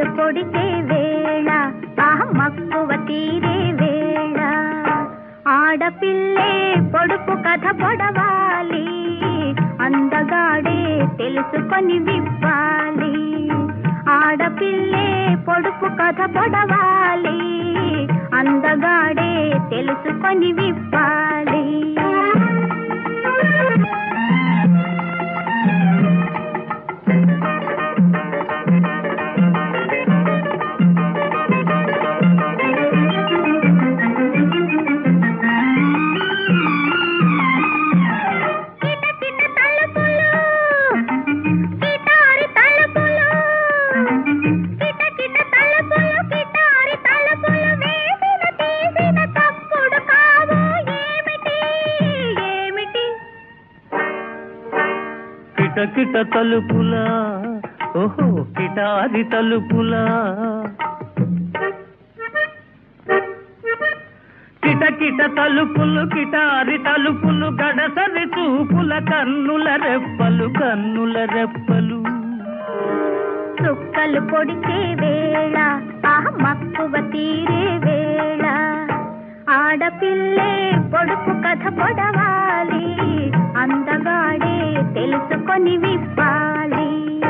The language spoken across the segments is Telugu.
చుక్కలు పొడిచే వేళ ఆహ మక్కువ తీరే వేళ ఆడపిల్లే పొడుపు కథ పొడవాలి అందగాడే తెలుసుకొని విప్పాలి ఆడపిల్లే పొడుపు కథ పొడవాలి అందగాడే తెలుసుకొని విప్పాలి కిటకిట తలుపులు కిటారి తలుపులు కిటకిట తలుపులు కిటారి తలుపులు వేసిన తీసిన తప్పుడు కావు ఏమిటి ఏమిటి కిటకిట తలుపులా ఓహో కిటారి తలుపులా కిటకిట తలుపులు కిటారి తలుపులు గడసరి చూపుల కన్నుల రెప్పలు కన్నుల రెప్పలు చుక్కలు పొడిచే వేళ ఆహ మక్కువ తీరే వేళ ఆడపిల్లే పొడుపు కథ పొడవాలి అందగాడే తెలుసుకొని విప్పాలి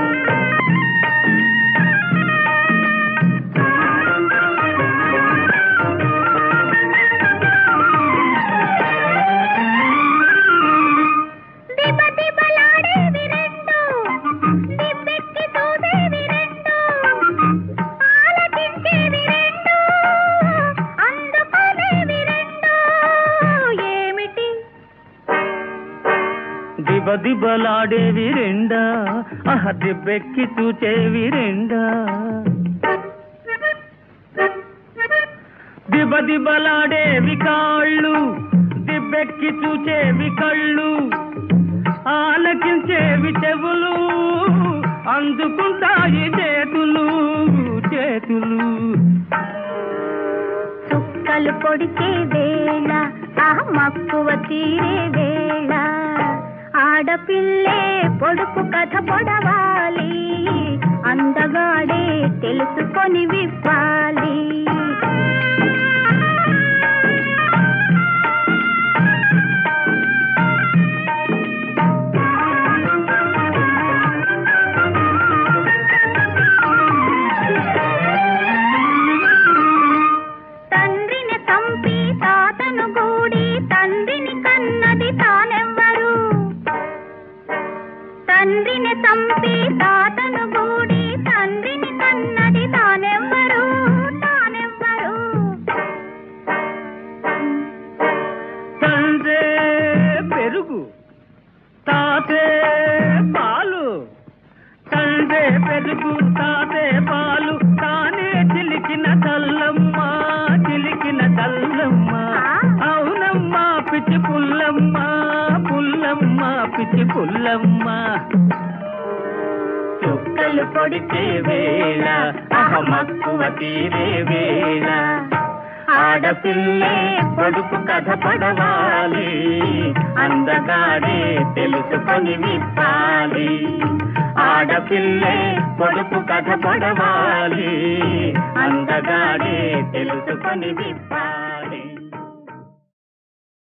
దిబ దిబలాడేవి రెండు దిబ్బెక్కి చూసేవి రెండు ఆలకించేవి రెండు అందుకునేవి రెండు ఏమిటి దిబ దిబలాడేవి రెండా ఆహ దిబ్బెక్కి చూచేవి రెండా దిబ దిబలాడేవి కాళ్ళు దిబ్బెక్కి చూచేవి కళ్ళు ఆలకించేవి చెవులు అందుకుంటాయి చేతులు చేతులు చుక్కలు పొడిచే వేళ ఆ మక్కువ తీరే వేళ ఆడపిల్లే పొడుపు కథ పొడవాలి అందగాడే తెలుసుకొని విప్పాలి తండ్రిని చంపి తాతను గూడి తండ్రిని కన్నది తానెవ్వరు తండ్రిని చంపి తాతను గూడి తండ్రిని కన్నది తానెవ్వరు తానెవ్వరు తండ్రే పెరుగు తాతే పాలు తండ్రే పెరుగు తాతే పాలు తానే చిలికిన చల్లమ్మ చిలికిన చల్లమ్మ అవునమ్మా పిచ్చి పుల్లమ్మ పుల్లమ్మ పిచ్చి పుల్లమ్మ చుక్కలు పొడిచే వేళ అహమక్కువ తీరే వేళ ఆడపిల్లే పొడుపు కథ పడవాలి అందగాడే తెలుసుకొని విప్పాలి ఆడపిల్లే పొడుపు కథ పడవాలి అందగాడే తెలుసుకొని విప్పాలి